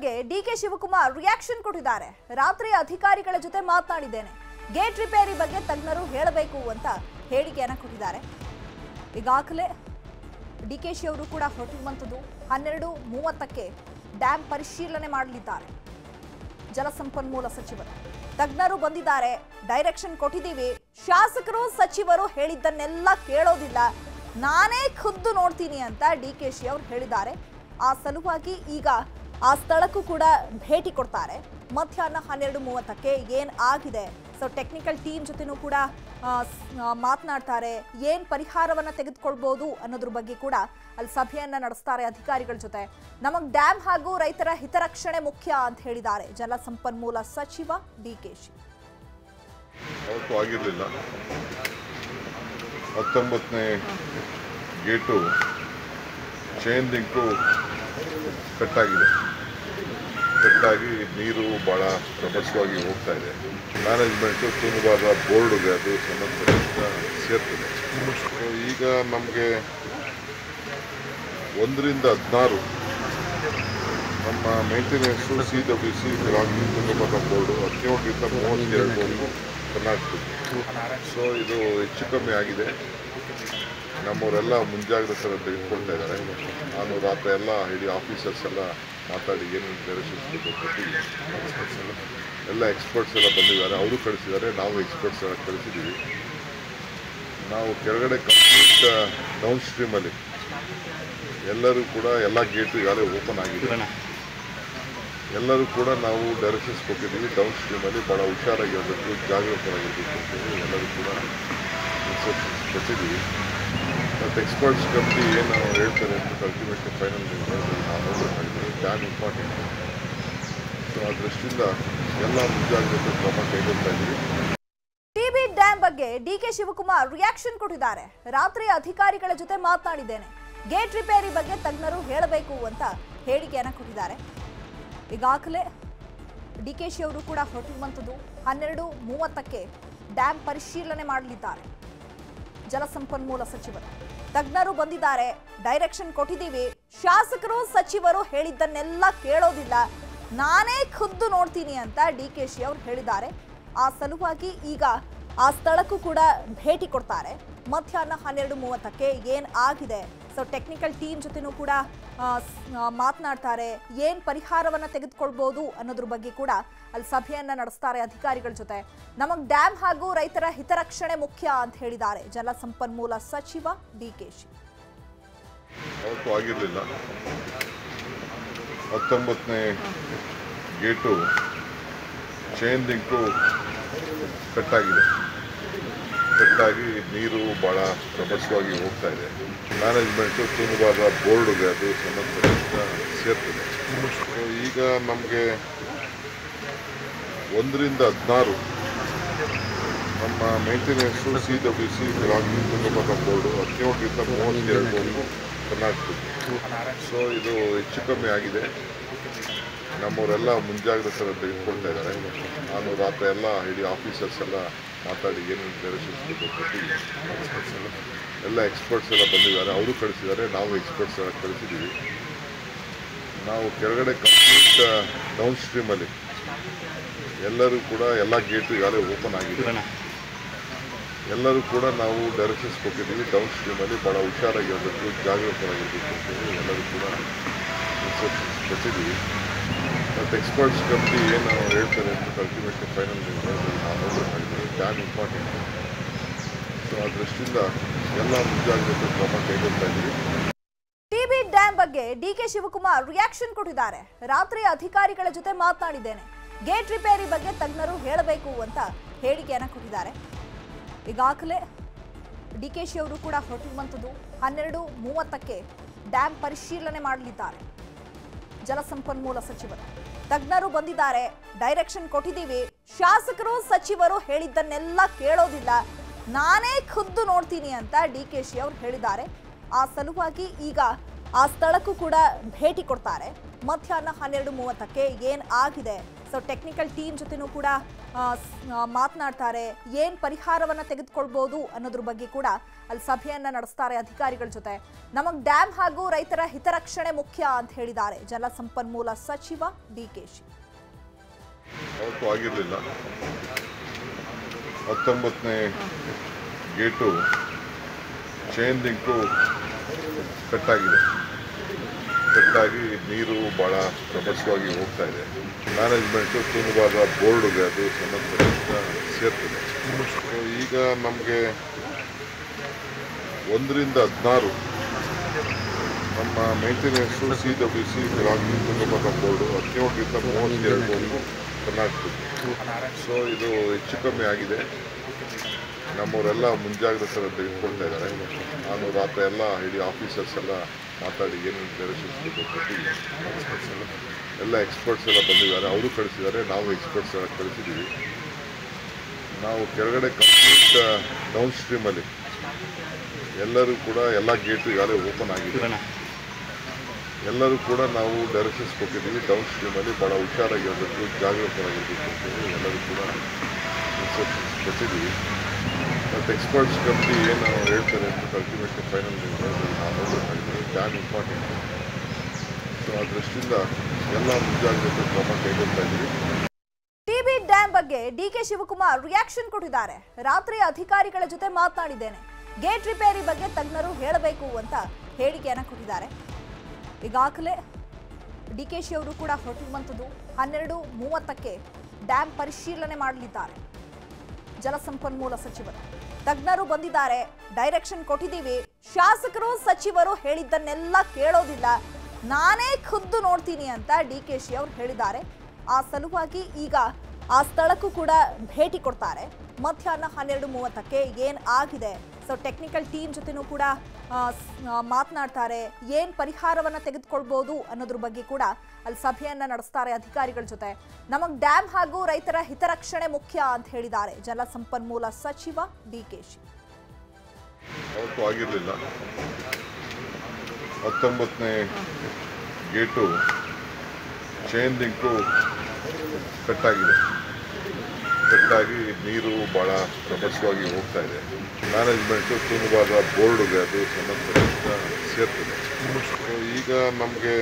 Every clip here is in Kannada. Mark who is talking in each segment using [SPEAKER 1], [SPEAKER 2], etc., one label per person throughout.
[SPEAKER 1] ಬಗ್ಗೆ ಡಿ ಕೆ ಶಿವಕುಮಾರ್ ರಿಯಾಕ್ಷನ್ ಕೊಟ್ಟಿದ್ದಾರೆ ರಾತ್ರಿ ಅಧಿಕಾರಿಗಳ ಜೊತೆ ಮಾತನಾಡಿದ್ದೇನೆ ಗೇಟ್ ರಿಪೇರಿ ಬಗ್ಗೆ ತಜ್ಞರು ಹೇಳಬೇಕು ಅಂತ ಹೇಳಿಕೆಯನ್ನ ಕೊಟ್ಟಿದ್ದಾರೆ ಈಗಾಗಲೇ ಡಿ ಕೆ ಶಿ ಅವರು ಕೂಡ ಹೊರಟಿರುವಂಥದ್ದು ಹನ್ನೆರಡು ಮೂವತ್ತಕ್ಕೆ ಡ್ಯಾಂ ಪರಿಶೀಲನೆ ಮಾಡಲಿದ್ದಾರೆ ಜಲಸಂಪನ್ಮೂಲ ಸಚಿವರು ತಜ್ಞರು ಬಂದಿದ್ದಾರೆ ಡೈರೆಕ್ಷನ್ ಕೊಟ್ಟಿದ್ದೀವಿ ಶಾಸಕರು ಸಚಿವರು ಹೇಳಿದ್ದನ್ನೆಲ್ಲ ಕೇಳೋದಿಲ್ಲ ನಾನೇ ಖುದ್ದು ನೋಡ್ತೀನಿ ಅಂತ ಡಿ ಕೆ ಶಿ ಅವರು ಹೇಳಿದ್ದಾರೆ ಆ ಸಲುವಾಗಿ ಈಗ ಆ ಸ್ಥಳಕ್ಕೂ ಕೂಡ ಭೇಟಿ ಕೊಡ್ತಾರೆ ಮಧ್ಯಾಹ್ನ ಹನ್ನೆರಡು ಮೂವತ್ತಕ್ಕೆ ಏನ್ ಆಗಿದೆ ಸೊ ಟೆಕ್ನಿಕಲ್ ಟೀಮ್ ಜೊತೆನೂ ಕೂಡ ಆ, ಸ್- ಆ, ಮಾತನಾಡ್ತಾರೆ ಏನ್ ಪರಿಹಾರವನ್ನ ತೆಗೆದುಕೊಳ್ಬಹುದು ಅನ್ನೋದ್ರ ಬಗ್ಗೆ ಕೂಡ ಅಲ್ಲಿ ಸಭೆಯನ್ನ ನಡೆಸ್ತಾರೆ ಅಧಿಕಾರಿಗಳ ಜೊತೆ ನಮಗ್ ಡ್ಯಾಮ್ ಹಾಗೂ ರೈತರ ಹಿತರಕ್ಷಣೆ ಮುಖ್ಯ ಅಂತ ಹೇಳಿದ್ದಾರೆ ಜಲಸಂಪನ್ಮೂಲ ಸಚಿವ ಡಿ ಕೆ ಶಿ
[SPEAKER 2] ಅವತ್ತು ಆಗಿರಲಿಲ್ಲ ಹತ್ತೊಂಬತ್ತನೇ ಗೇಟು ಚೈನ್ ಲಿಂಕು ಕಟ್ಟಾಗಿದೆ ಕಟ್ಟಾಗಿ ನೀರು ಭಾಳ ರಭಸವಾಗಿ ಹೋಗ್ತಾ ಇದೆ ಮ್ಯಾನೇಜ್ಮೆಂಟು ತುಂಗಭದ್ರಾ ಬೋರ್ಡ್ಗೆ ಅದು ಸಂಬಂಧಪಟ್ಟ ಸೇರ್ತದೆ ಸೊ ಈಗ ನಮಗೆ ಒಂದರಿಂದ ಹದಿನಾರು ನಮ್ಮ ಮೇಂಟೆನೆನ್ಸು ಸಿ ಡಬ್ಲ್ಯೂ ಸಿ ಗ್ರಾಮೀಣ ತುಂಗಭದ್ರಾ ಬೋರ್ಡು ಹದಿನೇಳರಿಂದ ಮೂವತ್ತೆರಡವರೆಗೂ ಕರ್ನಾಟಕದ್ದು ಸೊ ಇದು ಹೆಚ್ಚು ಕಮ್ಮಿ ಆಗಿದೆ ನಮ್ಮವರೆಲ್ಲ ಮುಂಜಾಗ್ರತೆ ತೆಗೆದುಕೊಳ್ತಾ ಇದ್ದಾರೆ ನಾನು ರಾತ್ರಿ ಎಲ್ಲ ಇಡೀ ಆಫೀಸರ್ಸ್ ಎಲ್ಲ ಮಾತಾಡಿ ಏನೇನು ಡೈರೆಕ್ಷನ್ಸ್ ಬೇಕು ಕೊಟ್ಟಿದ್ದೀವಿ ಎಲ್ಲ ಎಕ್ಸ್ಪರ್ಟ್ಸ್ ಎಲ್ಲ ಬಂದಿದ್ದಾರೆ ಅವರು ಕಳಿಸಿದ್ದಾರೆ ನಾವು ಎಕ್ಸ್ಪರ್ಟ್ಸ್ ಎಲ್ಲ ಕಳಿಸಿದ್ದೀವಿ ನಾವು ಕೆಳಗಡೆ ಕಂಪ್ಲೀಟ್ ಡೌನ್ ಸ್ಟ್ರೀಮಲ್ಲಿ ಎಲ್ಲರೂ ಕೂಡ ಎಲ್ಲ ಗೇಟು ಈಗಾಗಲೇ ಓಪನ್ ಆಗಿದೆ ಎಲ್ಲರೂ ಕೂಡ ನಾವು ಡೈರೆಕ್ಷನ್ಸ್ ಕೊಟ್ಟಿದ್ದೀವಿ ಡೌನ್ ಸ್ಟ್ರೀಮಲ್ಲಿ ಭಾಳ ಹುಷಾರಾಗಿರಬೇಕು ಜಾಗೃತರಾಗಿರಬೇಕು ಅಂತೇಳಿ ಎಲ್ಲರೂ ಕೂಡ ಇನ್ಸ್ಟ್ರಕ್ಷನ್ಸ್ ಕೊಟ್ಟಿದ್ದೀವಿ ಮತ್ತು ಎಕ್ಸ್ಪರ್ಟ್ಸ್ ಕಮಿಟಿ ಏನು ಹೇಳ್ತಾರೆ ಅಂತ ಅಲ್ಟಿಮೇಟ್ಲಿ ಫೈನಲ್ ನಾವು ನೋಡಬೇಕಾಗಿದೆ ಡ್ಯಾಮ್ ಇಂಪಾರ್ಟೆಂಟ್ ಸೊ ಆ ದೃಷ್ಟಿಯಿಂದ ಎಲ್ಲ ಮುಂಜಾಗ್ರತೆ ಕ್ರಮ ಕೈಗೊಳ್ತಾ ಇದ್ದೀವಿ
[SPEAKER 1] ಟಿಬಿ ಡ್ಯಾಂ ಬಗ್ಗೆ ಡಿ ಕೆ ಶಿವಕುಮಾರ್ ರಿಯಾಕ್ಷನ್ ಕೊಟ್ಟಿದ್ದಾರೆ ರಾತ್ರಿ ಅಧಿಕಾರಿಗಳ ಜೊತೆ ಮಾತನಾಡಿದ್ದೇನೆ ಗೇಟ್ ರಿಪೇರಿ ಬಗ್ಗೆ ತಜ್ಞರು ಹೇಳಬೇಕು ಅಂತ ಹೇಳಿಕೆಯನ್ನ ಕೊಟ್ಟಿದ್ದಾರೆ ಈಗಾಗಲೇ ಡಿ ಕೆ ಶಿ ಅವರು ಕೂಡ ಹೊರಟಿರುವಂಥದ್ದು ಹನ್ನೆರಡು ಮೂವತ್ತಕ್ಕೆ ಡ್ಯಾಂ ಪರಿಶೀಲನೆ ಮಾಡಲಿದ್ದಾರೆ ಜಲಸಂಪನ್ಮೂಲ ಸಚಿವರು ತಜ್ಞರು ಬಂದಿದ್ದಾರೆ ಡೈರೆಕ್ಷನ್ ಕೊಟ್ಟಿದ್ದೀವಿ ಶಾಸಕರು ಸಚಿವರು ಹೇಳಿದ್ದನ್ನೆಲ್ಲ ಕೇಳೋದಿಲ್ಲ ನಾನೇ ಖುದ್ದು ನೋಡ್ತೀನಿ ಅಂತ ಡಿ ಕೆ ಶಿ ಅವರು ಹೇಳಿದ್ದಾರೆ ಆ ಸಲುವಾಗಿ ಈಗ ಆ ಸ್ಥಳಕ್ಕೂ ಕೂಡ ಭೇಟಿ ಕೊಡ್ತಾರೆ ಮಧ್ಯಾಹ್ನ ಹನ್ನೆರಡು ಮೂವತ್ತಕ್ಕೆ ಏನ್ ಆಗಿದೆ ಸೊ ಟೆಕ್ನಿಕಲ್ ಟೀಮ್ ಜೊತೆನೂ ಕೂಡ ಆ, ಸ್- ಆ, ಮಾತನಾಡ್ತಾರೆ ಏನ್ ಪರಿಹಾರವನ್ನ ತೆಗೆದುಕೊಳ್ಬಹುದು ಅನ್ನೋದ್ರ ಬಗ್ಗೆ ಕೂಡ ಅಲ್ಲಿ ಸಭೆಯನ್ನ ನಡೆಸ್ತಾರೆ ಅಧಿಕಾರಿಗಳ ಜೊತೆ ನಮಗ್ ಡ್ಯಾಮ್ ಹಾಗೂ ರೈತರ ಹಿತರಕ್ಷಣೆ ಮುಖ್ಯ ಅಂತ ಹೇಳಿದ್ದಾರೆ ಜಲಸಂಪನ್ಮೂಲ ಸಚಿವ ಡಿ ಕೆ ಶಿ
[SPEAKER 2] ಅವತ್ತು ಆಗಿರಲಿಲ್ಲ ಹತ್ತೊಂಬತ್ತನೇ ಗೇಟು ಚೈನ್ ಲಿಂಕು ಕಟ್ಟಾಗಿದೆ ಕಟ್ಟಾಗಿ ನೀರು ಭಾಳ ರಭಸವಾಗಿ ಹೋಗ್ತಾ ಇದೆ ಮ್ಯಾನೇಜ್ಮೆಂಟು ತುಂಗಭದ್ರಾ ಬೋರ್ಡ್ಗೆ ಅದು ಸಂಬಂಧಪಟ್ಟ ಸೇರ್ತದೆ ಸೊ ಈಗ ನಮಗೆ ಒಂದರಿಂದ ಹದಿನಾರು ನಮ್ಮ ಮೇಂಟೆನೆನ್ಸು ಸಿ ಡಬ್ಲ್ಯೂ ಸಿ ಗ್ರಾಮೀಣ ತುಂಗಭದ್ರಾ ಬೋರ್ಡು ಹದಿನೇಳರಿಂದ ಮೂವತ್ತೆರಡವರೆಗೂ ಕರ್ನಾಟಕದ್ದು ಸೊ ಇದು ಹೆಚ್ಚು ಕಮ್ಮಿ ಆಗಿದೆ ನಮ್ಮವರೆಲ್ಲ ಮುಂಜಾಗ್ರತೆ ತೆಗೆದುಕೊಳ್ತಾ ಇದ್ದಾರೆ ನಾನು ರಾತ್ರಿ ಎಲ್ಲ ಇಡೀ ಆಫೀಸರ್ಸ್ ಎಲ್ಲ ಮಾತಾಡಿ ಏನೇನು ಡೈರೆಕ್ಷನ್ಸ್ ಬೇಕು ಕೊಟ್ಟಿದ್ದೀವಿ ಎಲ್ಲ ಎಕ್ಸ್ಪರ್ಟ್ಸ್ ಎಲ್ಲ ಬಂದಿದ್ದಾರೆ ಅವರು ಕಳಿಸಿದ್ದಾರೆ ನಾವು ಎಕ್ಸ್ಪರ್ಟ್ಸ್ ಎಲ್ಲ ಕಳಿಸಿದ್ದೀವಿ ನಾವು ಕೆಳಗಡೆ ಕಂಪ್ಲೀಟ್ ಡೌನ್ ಸ್ಟ್ರೀಮಲ್ಲಿ ಎಲ್ಲರೂ ಕೂಡ ಎಲ್ಲ ಗೇಟು ಈಗಾಗಲೇ ಓಪನ್ ಆಗಿದೆ ಎಲ್ಲರೂ ಕೂಡ ನಾವು ಡೈರೆಕ್ಷನ್ಸ್ ಕೊಟ್ಟಿದ್ದೀವಿ ಡೌನ್ ಸ್ಟ್ರೀಮಲ್ಲಿ ಭಾಳ ಹುಷಾರಾಗಿರಬೇಕು ಜಾಗೃತರಾಗಿರಬೇಕು ಅಂತೇಳಿ ಎಲ್ಲರೂ ಕೂಡ ಇನ್ಸ್ಟ್ರಕ್ಷನ್ಸ್ ಕೊಟ್ಟಿದ್ದೀವಿ ಮತ್ತು ಎಕ್ಸ್ಪರ್ಟ್ಸ್ ಕಮಿಟಿ ಏನು ಹೇಳ್ತಾರೆ ಅಂತ ಅಲ್ಟಿಮೇಟ್ಲಿ ಫೈನಲ್ ನಾವು ನೋಡಬೇಕಾಗಿದೆ ಡ್ಯಾಮ್ ಇಂಪಾರ್ಟೆಂಟ್ ಸೊ ಆ ದೃಷ್ಟಿಯಿಂದ ಎಲ್ಲ ಮುಂಜಾಗ್ರತೆ ಕ್ರಮ ಕೈಗೊಳ್ತಾ ಇದ್ದೀವಿ
[SPEAKER 1] ಟಿಬಿ ಡ್ಯಾಂ ಬಗ್ಗೆ ಡಿ ಕೆ ಶಿವಕುಮಾರ್ ರಿಯಾಕ್ಷನ್ ಕೊಟ್ಟಿದ್ದಾರೆ ರಾತ್ರಿ ಅಧಿಕಾರಿಗಳ ಜೊತೆ ಮಾತನಾಡಿದ್ದೇನೆ ಗೇಟ್ ರಿಪೇರಿ ಬಗ್ಗೆ ತಜ್ಞರು ಹೇಳಬೇಕು ಅಂತ ಹೇಳಿಕೆಯನ್ನ ಕೊಟ್ಟಿದ್ದಾರೆ ಈಗಾಗಲೇ ಡಿ ಕೆ ಶಿ ಅವರು ಕೂಡ ಹೊರಟಿರುವಂಥದ್ದು ಹನ್ನೆರಡು ಮೂವತ್ತಕ್ಕೆ ಡ್ಯಾಂ ಪರಿಶೀಲನೆ ಮಾಡಲಿದ್ದಾರೆ ಜಲಸಂಪನ್ಮೂಲ ಸಚಿವರು ತಜ್ಞರು ಬಂದಿದ್ದಾರೆ ಡೈರೆಕ್ಷನ್ ಕೊಟ್ಟಿದ್ದೀವಿ ಶಾಸಕರು ಸಚಿವರು ಹೇಳಿದ್ದನ್ನೆಲ್ಲ ಕೇಳೋದಿಲ್ಲ ನಾನೇ ಖುದ್ದು ನೋಡ್ತೀನಿ ಅಂತ ಡಿ ಕೆ ಶಿ ಅವರು ಹೇಳಿದ್ದಾರೆ ಆ ಸಲುವಾಗಿ ಈಗ ಆ ಸ್ಥಳಕ್ಕೂ ಕೂಡ ಭೇಟಿ ಕೊಡ್ತಾರೆ ಮಧ್ಯಾಹ್ನ ಹನ್ನೆರಡು ಮೂವತ್ತಕ್ಕೆ ಏನ್ ಆಗಿದೆ ಸೊ ಟೆಕ್ನಿಕಲ್ ಟೀಮ್ ಜೊತೆನೂ ಕೂಡ ಆ, ಸ್- ಆ, ಮಾತನಾಡ್ತಾರೆ ಏನ್ ಪರಿಹಾರವನ್ನ ತೆಗೆದುಕೊಳ್ಬಹುದು ಅನ್ನೋದ್ರ ಬಗ್ಗೆ ಕೂಡ ಅಲ್ಲಿ ಸಭೆಯನ್ನ ನಡೆಸ್ತಾರೆ ಅಧಿಕಾರಿಗಳ ಜೊತೆ ನಮಗ್ ಡ್ಯಾಮ್ ಹಾಗೂ ರೈತರ ಹಿತರಕ್ಷಣೆ ಮುಖ್ಯ ಅಂತ ಹೇಳಿದ್ದಾರೆ ಜಲಸಂಪನ್ಮೂಲ ಸಚಿವ ಡಿ ಕೆ ಶಿ
[SPEAKER 2] ಅವತ್ತು ಆಗಿರಲಿಲ್ಲ ಹತ್ತೊಂಬತ್ತನೇ ಗೇಟು ಚೈನ್ ಲಿಂಕು ಕಟ್ಟಾಗಿದೆ ಕಟ್ಟಾಗಿ ನೀರು ಭಾಳ ರಭಸವಾಗಿ ಹೋಗ್ತಾ ಇದೆ ಮ್ಯಾನೇಜ್ಮೆಂಟು ತುಂಗಭದ್ರಾ ಬೋರ್ಡ್ಗೆ ಅದು ಸಂಬಂಧಪಟ್ಟ ಸೇರ್ತದೆ ಸೊ ಈಗ ನಮಗೆ ಒಂದರಿಂದ ಹದಿನಾರು ನಮ್ಮ ಮೇಂಟೆನೆನ್ಸು ಸಿ ಡಬ್ಲ್ಯೂ ಸಿ ಗ್ರಾಮೀಣ ತುಂಗಭದ್ರಾ ಬೋರ್ಡು ಹದಿನೇಳರಿಂದ ಮೂವತ್ತೆರಡವರೆಗೂ ಕರ್ನಾಟಕದ್ದು ಸೊ ಇದು ಹೆಚ್ಚು ಕಮ್ಮಿ ಆಗಿದೆ ನಮ್ಮವರೆಲ್ಲ ಮುಂಜಾಗ್ರತೆ ತೆಗೆದುಕೊಳ್ತಾ ಇದ್ದಾರೆ ನಾನು ರಾತ್ರಿ ಎಲ್ಲ ಇಡೀ ಆಫೀಸರ್ಸ್ ಎಲ್ಲ ಮಾತಾಡಿ ಏನೇನು ಡೈರೆಕ್ಷನ್ಸ್ ಬೇಕು ಕೊಟ್ಟಿದ್ದೀವಿ ಎಲ್ಲ ಎಕ್ಸ್ಪರ್ಟ್ಸ್ ಎಲ್ಲ ಬಂದಿದ್ದಾರೆ ಅವರು ಕಳಿಸಿದ್ದಾರೆ ನಾವು ಎಕ್ಸ್ಪರ್ಟ್ಸ್ ಎಲ್ಲ ಕಳಿಸಿದ್ದೀವಿ ನಾವು ಕೆಳಗಡೆ ಕಂಪ್ಲೀಟ್ ಡೌನ್ ಸ್ಟ್ರೀಮಲ್ಲಿ ಎಲ್ಲರೂ ಕೂಡ ಎಲ್ಲ ಗೇಟು ಈಗಾಗಲೇ ಓಪನ್ ಆಗಿದೆ ಎಲ್ಲರೂ ಕೂಡ ನಾವು ಡೈರೆಕ್ಷನ್ಸ್ ಕೊಟ್ಟಿದ್ದೀವಿ ಡೌನ್ ಸ್ಟ್ರೀಮಲ್ಲಿ ಭಾಳ ಹುಷಾರಾಗಿರಬೇಕು ಜಾಗೃತರಾಗಿರಬೇಕು ಅಂತೇಳಿ ಎಲ್ಲರೂ ಕೂಡ ಇನ್ಸ್ಟ್ರಕ್ಷನ್ಸ್ ಕೊಟ್ಟಿದ್ದೀವಿ ಮತ್ತು ಎಕ್ಸ್ಪರ್ಟ್ಸ್ ಕಮಿಟಿ ಏನು ಹೇಳ್ತಾರೆ ಅಂತ ಅಲ್ಟಿಮೇಟ್ಲಿ ಫೈನಲ್ ನಾವು ನೋಡಬೇಕಾಗಿದೆ ಡ್ಯಾಮ್ ಇಂಪಾರ್ಟೆಂಟ್ ಸೊ ಆ ದೃಷ್ಟಿಯಿಂದ ಎಲ್ಲ ಮುಂಜಾಗ್ರತೆ ಕ್ರಮ ಕೈಗೊಳ್ತಾ ಇದ್ದೀವಿ
[SPEAKER 1] ಟಿಬಿ ಡ್ಯಾಂ ಬಗ್ಗೆ ಡಿಕೆ ಶಿವಕುಮಾರ್ ರಿಯಾಕ್ಷನ್ ಕೊಟ್ಟಿದ್ದಾರೆ ರಾತ್ರಿ ಅಧಿಕಾರಿಗಳ ಜೊತೆ ಮಾತನಾಡಿದ್ದೇನೆ ಗೇಟ್ ರಿಪೇರಿ ಬಗ್ಗೆ ತಜ್ಞರು ಹೇಳಬೇಕು ಅಂತ ಹೇಳಿಕೆಯನ್ನ ಕೊಟ್ಟಿದ್ದಾರೆ ಈಗಾಗಲೇ ಡಿಕೆಶಿ ಅವರು ಕೂಡ ಹೊರಟಿರುವಂಥದ್ದು ಹನ್ನೆರಡು ಮೂವತ್ತಕ್ಕೆ ಡ್ಯಾಂ ಪರಿಶೀಲನೆ ಮಾಡಲಿದ್ದಾರೆ ಜಲಸಂಪನ್ಮೂಲ ಸಚಿವರು ತಜ್ಞರು ಬಂದಿದ್ದಾರೆ ಡೈರೆಕ್ಷನ್ ಕೊಟ್ಟಿದ್ದೀವಿ ಶಾಸಕರು ಸಚಿವರು ಹೇಳಿದ್ದನ್ನೆಲ್ಲ ಕೇಳೋದಿಲ್ಲ ನಾನೇ ಖುದ್ದು ನೋಡ್ತೀನಿ ಅಂತ ಡಿ ಕೆ ಶಿ ಅವರು ಹೇಳಿದ್ದಾರೆ ಆ ಸಲುವಾಗಿ ಈಗ ಆ ಸ್ಥಳಕ್ಕೂ ಕೂಡ ಭೇಟಿ ಕೊಡ್ತಾರೆ ಮಧ್ಯಾಹ್ನ ಹನ್ನೆರಡು ಮೂವತ್ತಕ್ಕೆ ಏನ್ ಆಗಿದೆ ಸೊ ಟೆಕ್ನಿಕಲ್ ಟೀಮ್ ಜೊತೆನೂ ಕೂಡ ಆ, ಸ್- ಆ, ಮಾತನಾಡ್ತಾರೆ ಏನ್ ಪರಿಹಾರವನ್ನ ತೆಗೆದುಕೊಳ್ಬಹುದು ಅನ್ನೋದ್ರ ಬಗ್ಗೆ ಕೂಡ ಅಲ್ಲಿ ಸಭೆಯನ್ನ ನಡೆಸ್ತಾರೆ ಅಧಿಕಾರಿಗಳ ಜೊತೆ ನಮಗ್ ಡ್ಯಾಮ್ ಹಾಗೂ ರೈತರ ಹಿತರಕ್ಷಣೆ ಮುಖ್ಯ ಅಂತ ಹೇಳಿದ್ದಾರೆ ಜಲಸಂಪನ್ಮೂಲ ಸಚಿವ ಡಿ ಕೆ ಶಿ
[SPEAKER 2] ಅವತ್ತು ಆಗಿರಲಿಲ್ಲ ಹತ್ತೊಂಬತ್ತನೇ ಗೇಟು ಚೈನ್ ಲಿಂಕು ಕಟ್ಟಾಗಿದೆ ಕಟ್ಟಾಗಿ ನೀರು ಭಾಳ ರಭಸವಾಗಿ ಹೋಗ್ತಾ ಇದೆ ಮ್ಯಾನೇಜ್ಮೆಂಟು ತುಂಗಭದ್ರಾ ಬೋರ್ಡ್ಗೆ ಅದು ಸಂಬಂಧಪಟ್ಟ ಸೇರ್ತದೆ ಸೊ ಈಗ ನಮಗೆ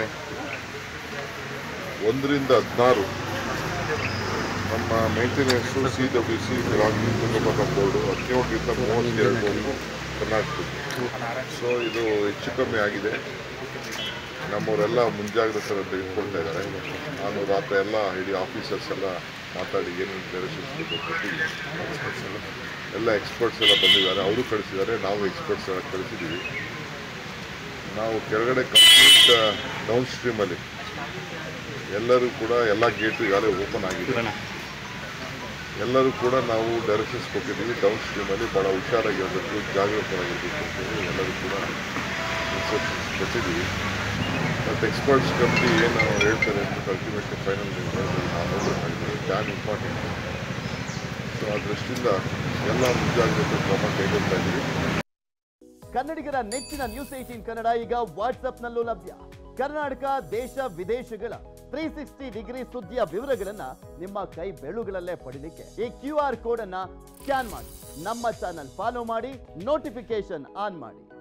[SPEAKER 2] ಒಂದರಿಂದ ಹದಿನಾರು ನಮ್ಮ ಮೇಂಟೆನೆನ್ಸು ಸಿ ಡಬ್ಲ್ಯೂ ಸಿ ಗ್ರಾಮೀಣ ತುಂಗಭದ್ರಾ ಬೋರ್ಡು ಹದಿನೇಳರಿಂದ ಮೂವತ್ತೆರಡವರೆಗೂ ಕರ್ನಾಟಕದ್ದು ಸೊ ಇದು ಹೆಚ್ಚು ಕಮ್ಮಿ ಆಗಿದೆ ನಮ್ಮವರೆಲ್ಲ ಮುಂಜಾಗ್ರತೆ ತೆಗೆದುಕೊಳ್ತಾ ಇದ್ದಾರೆ ನಾನು ರಾತ್ರಿ ಎಲ್ಲ ಇಡೀ ಆಫೀಸರ್ಸ್ ಎಲ್ಲ ಮಾತಾಡಿ ಏನೇನು ಡೈರೆಕ್ಷನ್ಸ್ ಬೇಕು ಕೊಟ್ಟಿದ್ದೀವಿ ಎಲ್ಲ ಎಕ್ಸ್ಪರ್ಟ್ಸ್ ಎಲ್ಲ ಬಂದಿದ್ದಾರೆ ಅವರು ಕಳಿಸಿದ್ದಾರೆ ನಾವು ಎಕ್ಸ್ಪರ್ಟ್ಸ್ ಎಲ್ಲ ಕಳಿಸಿದ್ದೀವಿ ನಾವು ಕೆಳಗಡೆ ಕಂಪ್ಲೀಟ್ ಡೌನ್ ಸ್ಟ್ರೀಮಲ್ಲಿ ಎಲ್ಲರೂ ಕೂಡ ಎಲ್ಲ ಗೇಟು ಈಗಾಗಲೇ ಓಪನ್ ಆಗಿದೆ ಎಲ್ಲರೂ ಕೂಡ ನಾವು ಡೈರೆಕ್ಷನ್ಸ್ ಕೊಟ್ಟಿದ್ದೀವಿ ಡೌನ್ ಸ್ಟ್ರೀಮಲ್ಲಿ ಭಾಳ ಹುಷಾರಾಗಿರಬೇಕು ಜಾಗೃತರಾಗಿರಬೇಕು ಅಂತೇಳಿ ಎಲ್ಲರೂ ಕೂಡ ಇನ್ಸ್ಟ್ರಕ್ಷನ್ಸ್ ಕೊಟ್ಟಿದ್ದೀವಿ ಮತ್ತು ಎಕ್ಸ್ಪರ್ಟ್ಸ್ ಕಮಿಟಿ ಏನು ಹೇಳ್ತಾರೆ ಅಂತ ಅಲ್ಟಿಮೇಟ್ಲಿ ಫೈನಲ್ ನಾವು ನೋಡಬೇಕಾಗಿದೆ ಡ್ಯಾಮ್ ಇಂಪಾರ್ಟೆಂಟ್ ಸೊ ಆ ದೃಷ್ಟಿಯಿಂದ ಎಲ್ಲ ಮುಂಜಾಗ್ರತೆ ಕ್ರಮ ಕೈಗೊಳ್ತಾ ಇದ್ದೀವಿ
[SPEAKER 3] ಕನ್ನಡಿಗರ ನೆಚ್ಚಿನ ನ್ಯೂಸ್ ಏಟೀನ್ ಕನ್ನಡ ಈಗ ವಾಟ್ಸ್ಆಪ್ನಲ್ಲೂ ಲಭ್ಯ ಕರ್ನಾಟಕ ದೇಶ ವಿದೇಶಗಳ ತ್ರೀ ಸಿಕ್ಸ್ಟಿ ಡಿಗ್ರಿ ಸುದ್ದಿಯ ವಿವರಗಳನ್ನ ನಿಮ್ಮ ಕೈ ಬೆಳುಗಳಲ್ಲೇ ಪಡಿಲಿಕ್ಕೆ ಈ ಕ್ಯೂ ಆರ್ ಕೋಡ್ ಅನ್ನ ಸ್ಕ್ಯಾನ್ ಮಾಡಿ ನಮ್ಮ ಚಾನಲ್ ಫಾಲೋ ಮಾಡಿ ನೋಟಿಫಿಕೇಶನ್ ಆನ್ ಮಾಡಿ